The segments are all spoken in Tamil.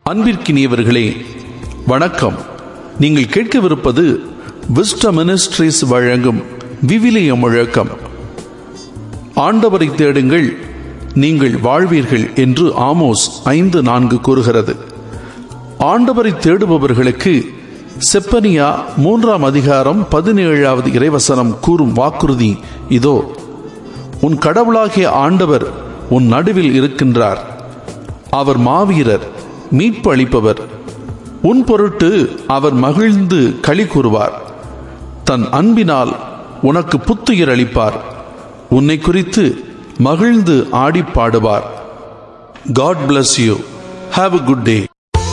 அன்பிற்கினியவர்களே வணக்கம் நீங்கள் கேட்கவிருப்பது விஸ்ட மினிஸ்ட்ரிஸ் வழங்கும் விவிலிய முழக்கம் ஆண்டவரை தேடுங்கள் நீங்கள் வாழ்வீர்கள் என்று ஆமோஸ் ஐந்து நான்கு கூறுகிறது ஆண்டவரை தேடுபவர்களுக்கு செப்பனியா மூன்றாம் அதிகாரம் பதினேழாவது இறைவசனம் கூறும் வாக்குறுதி இதோ உன் கடவுளாகிய ஆண்டவர் உன் நடுவில் இருக்கின்றார் அவர் மாவீரர் மீட்பு அளிப்பவர் உன் பொருட்டு அவர் மகிழ்ந்து களி கூறுவார் தன் அன்பினால் உனக்கு புத்துயிர் அளிப்பார் உன்னை குறித்து மகிழ்ந்து ஆடி பாடுவார் God bless you have a good day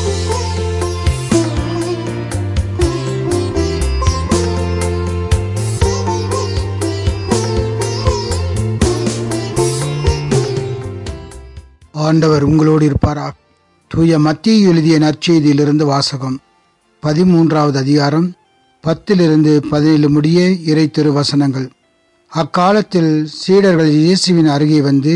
ஆண்டவர் உங்களோடு இருப்பாரா தூய மத்திய எழுதிய நற்செய்தியிலிருந்து வாசகம் பதிமூன்றாவது அதிகாரம் பத்திலிருந்து பதினேழு முடிய இறை திருவசனங்கள் அக்காலத்தில் சீடர்கள் இயேசுவின் அருகே வந்து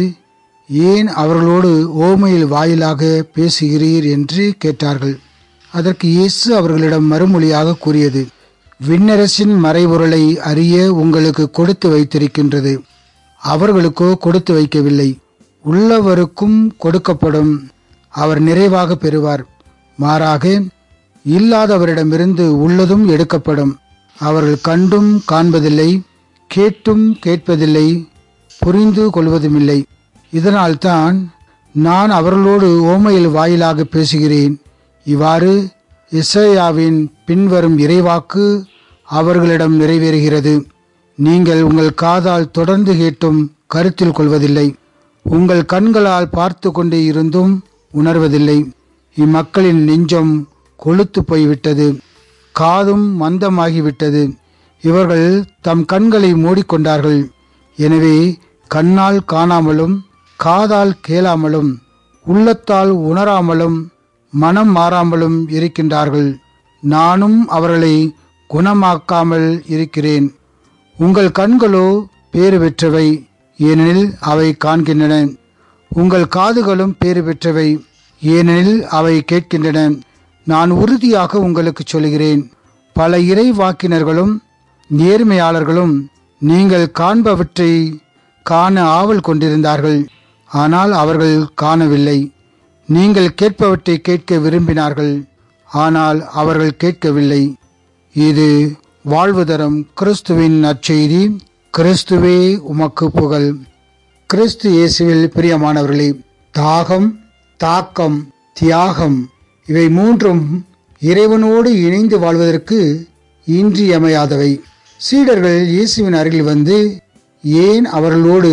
ஏன் அவர்களோடு ஓமையில் வாயிலாக பேசுகிறீர் என்று கேட்டார்கள் அதற்கு இயேசு அவர்களிடம் மறுமொழியாக கூறியது விண்ணரசின் மறைபொருளை அறிய உங்களுக்கு கொடுத்து வைத்திருக்கின்றது அவர்களுக்கோ கொடுத்து வைக்கவில்லை உள்ளவருக்கும் கொடுக்கப்படும் அவர் நிறைவாக பெறுவார் மாறாக இல்லாதவரிடமிருந்து உள்ளதும் எடுக்கப்படும் அவர்கள் கண்டும் காண்பதில்லை கேட்டும் கேட்பதில்லை புரிந்து கொள்வதுமில்லை இதனால்தான் நான் அவர்களோடு ஓமையில் வாயிலாக பேசுகிறேன் இவ்வாறு இசையாவின் பின்வரும் இறைவாக்கு அவர்களிடம் நிறைவேறுகிறது நீங்கள் உங்கள் காதால் தொடர்ந்து கேட்டும் கருத்தில் கொள்வதில்லை உங்கள் கண்களால் பார்த்து கொண்டே இருந்தும் உணர்வதில்லை இம்மக்களின் நெஞ்சம் கொழுத்து போய்விட்டது காதும் மந்தமாகிவிட்டது இவர்கள் தம் கண்களை மூடிக்கொண்டார்கள் எனவே கண்ணால் காணாமலும் காதால் கேளாமலும் உள்ளத்தால் உணராமலும் மனம் மாறாமலும் இருக்கின்றார்கள் நானும் அவர்களை குணமாக்காமல் இருக்கிறேன் உங்கள் கண்களோ பேறு பெற்றவை ஏனெனில் அவை காண்கின்றன உங்கள் காதுகளும் பேறு பெற்றவை ஏனெனில் அவை கேட்கின்றன நான் உறுதியாக உங்களுக்கு சொல்கிறேன் பல இறை வாக்கினர்களும் நேர்மையாளர்களும் நீங்கள் காண்பவற்றை காண ஆவல் கொண்டிருந்தார்கள் ஆனால் அவர்கள் காணவில்லை நீங்கள் கேட்பவற்றை கேட்க விரும்பினார்கள் ஆனால் அவர்கள் கேட்கவில்லை இது வாழ்வு தரும் கிறிஸ்துவின் நற்செய்தி கிறிஸ்துவே உமக்கு புகழ் கிறிஸ்து இயேசுவில் பிரியமானவர்களே தாகம் தாக்கம் தியாகம் இவை மூன்றும் இறைவனோடு இணைந்து வாழ்வதற்கு இன்றியமையாதவை சீடர்கள் இயேசுவின் அருகில் வந்து ஏன் அவர்களோடு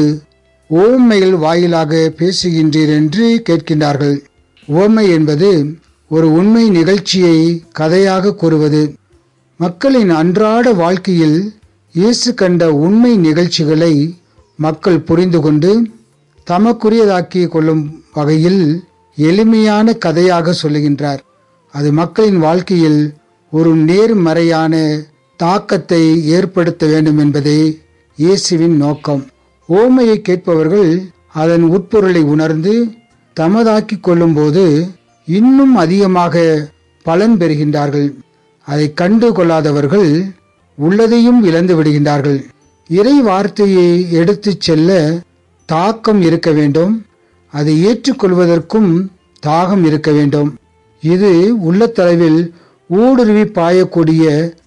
ஓமைகள் வாயிலாக பேசுகின்றீர் என்று கேட்கின்றார்கள் ஓமை என்பது ஒரு உண்மை நிகழ்ச்சியை கதையாக கூறுவது மக்களின் அன்றாட வாழ்க்கையில் இயேசு கண்ட உண்மை நிகழ்ச்சிகளை மக்கள் புரிந்து கொண்டு தமக்குரியதாக்கி கொள்ளும் வகையில் எளிமையான கதையாக சொல்லுகின்றார் அது மக்களின் வாழ்க்கையில் ஒரு நேர்மறையான தாக்கத்தை ஏற்படுத்த வேண்டும் என்பதே இயேசுவின் நோக்கம் ஓமையை கேட்பவர்கள் அதன் உட்பொருளை உணர்ந்து தமதாக்கிக் கொள்ளும்போது இன்னும் அதிகமாக பலன் பெறுகின்றார்கள் அதை கண்டு கொள்ளாதவர்கள் உள்ளதையும் இழந்து விடுகின்றார்கள் இறை வார்த்தையை எடுத்துச் செல்ல தாக்கம் இருக்க வேண்டும் அதை ஏற்றுக்கொள்வதற்கும் தாகம் இருக்க வேண்டும் இது உள்ளத்தளவில் ஊடுருவி பாயக்கூடிய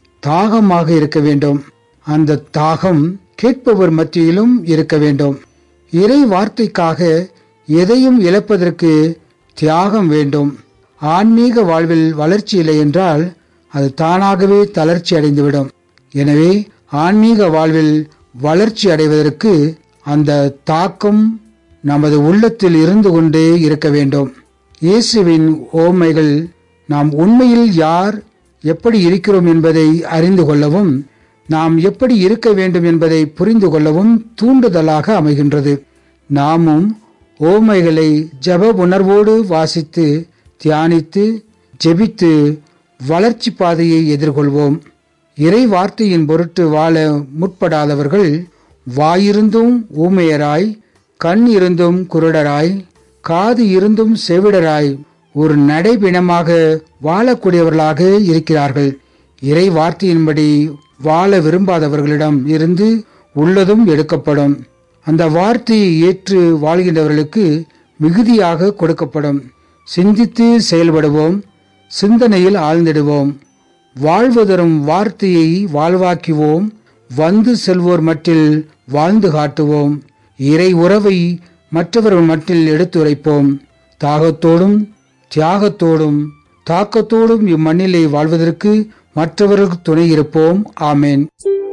தாகமாக இருக்க வேண்டும் அந்த தாகம் கேட்பவர் மத்தியிலும் இருக்க வேண்டும் இறை வார்த்தைக்காக எதையும் இழப்பதற்கு தியாகம் வேண்டும் ஆன்மீக வாழ்வில் வளர்ச்சி இல்லை என்றால் அது தானாகவே தளர்ச்சி அடைந்துவிடும் எனவே ஆன்மீக வாழ்வில் வளர்ச்சி அடைவதற்கு அந்த தாக்கம் நமது உள்ளத்தில் இருந்து கொண்டே இருக்க வேண்டும் இயேசுவின் ஓமைகள் நாம் உண்மையில் யார் எப்படி இருக்கிறோம் என்பதை அறிந்து கொள்ளவும் நாம் எப்படி இருக்க வேண்டும் என்பதை புரிந்து கொள்ளவும் தூண்டுதலாக அமைகின்றது நாமும் ஓமைகளை ஜப உணர்வோடு வாசித்து தியானித்து ஜெபித்து வளர்ச்சி பாதையை எதிர்கொள்வோம் இறை வார்த்தையின் பொருட்டு வாழ முற்படாதவர்கள் வாயிருந்தும் ஊமையராய் கண் இருந்தும் குருடராய் காது இருந்தும் செவிடராய் ஒரு நடைபிணமாக வாழக்கூடியவர்களாக இருக்கிறார்கள் இறை வார்த்தையின்படி வாழ விரும்பாதவர்களிடம் இருந்து உள்ளதும் எடுக்கப்படும் அந்த வார்த்தையை ஏற்று வாழ்கின்றவர்களுக்கு மிகுதியாக கொடுக்கப்படும் சிந்தித்து செயல்படுவோம் சிந்தனையில் ஆழ்ந்திடுவோம் வாழ்வு தரும் வார்த்தையை வாழ்வாக்குவோம் வந்து செல்வோர் மட்டில் வாழ்ந்து காட்டுவோம் இறை உறவை மற்றவர்கள் மட்டில் எடுத்துரைப்போம் தாகத்தோடும் தியாகத்தோடும் தாக்கத்தோடும் இம்மண்ணிலே வாழ்வதற்கு மற்றவர்களுக்கு துணை இருப்போம் ஆமேன்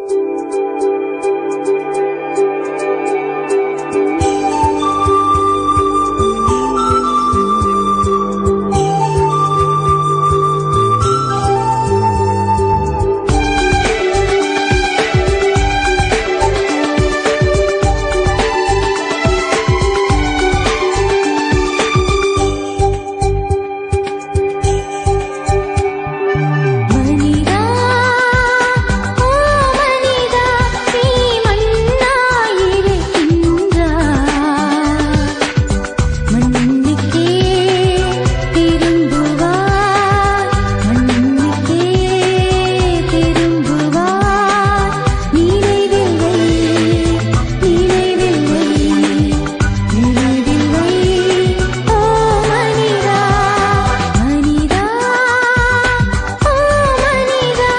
மனிதா ஓ மனிதா நீ மண்ணாயிருக்கின்றாய் மண்ணுக்கே திரும்புவாய் மண்ணுக்கே திரும்புவாய் நினைவில்லை நினைவில்லை நினைவில்லை ஓ மனிதா மனிதா ஓ மனிதா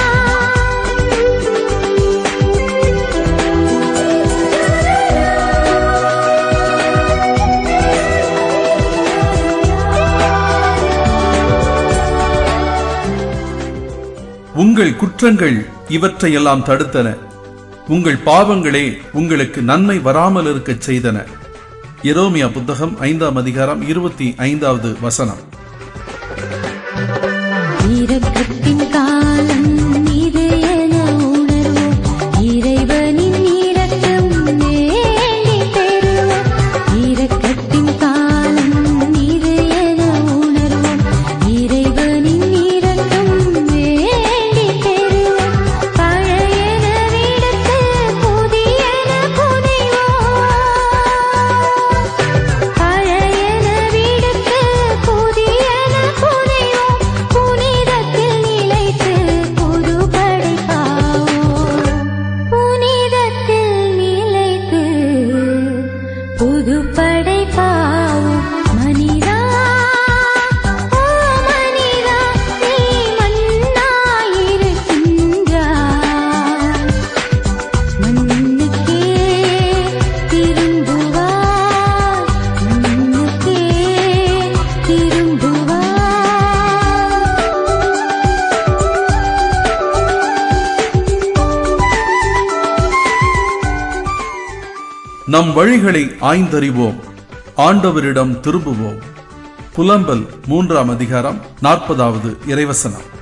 உங்கள் குற்றங்கள் இவற்றையெல்லாம் தடுத்தன உங்கள் பாவங்களே உங்களுக்கு நன்மை வராமல் இருக்கச் செய்தன எரோமியா புத்தகம் ஐந்தாம் அதிகாரம் இருபத்தி ஐந்தாவது வசனம் இரக்கத்தின் காலம் இது என உணர்வோம் இறைவனின் இரக்கம் வேண்டி பெறுவோம் இரக்கத்தின் காலம் இது என உணர்வோம் இறைவனின் இரக்கம் வேண்டி பெறுவோம் பழையன விடுத்து புதியன புனைவோம் பழையன விடுத்து புதியன புனைவோம் புனிதத்தில் நிலைத்து புது படைப்பாவோம் புனிதத்தில் நிலைத்து புது படைப்பாவோம் மனிதா ஓ மனிதா நீ மண்ணாயிருக்கின்றாய் மண்ணுக்கே திரும்புவாய் மண்ணுக்கே திரும்புவாய் நம் வழிகளை ஆய்ந்தறிவோம் ஆண்டவரிடம் திரும்புவோம் புலம்பல் மூன்றாம் அதிகாரம் நாற்பதாவது இறைவசனம்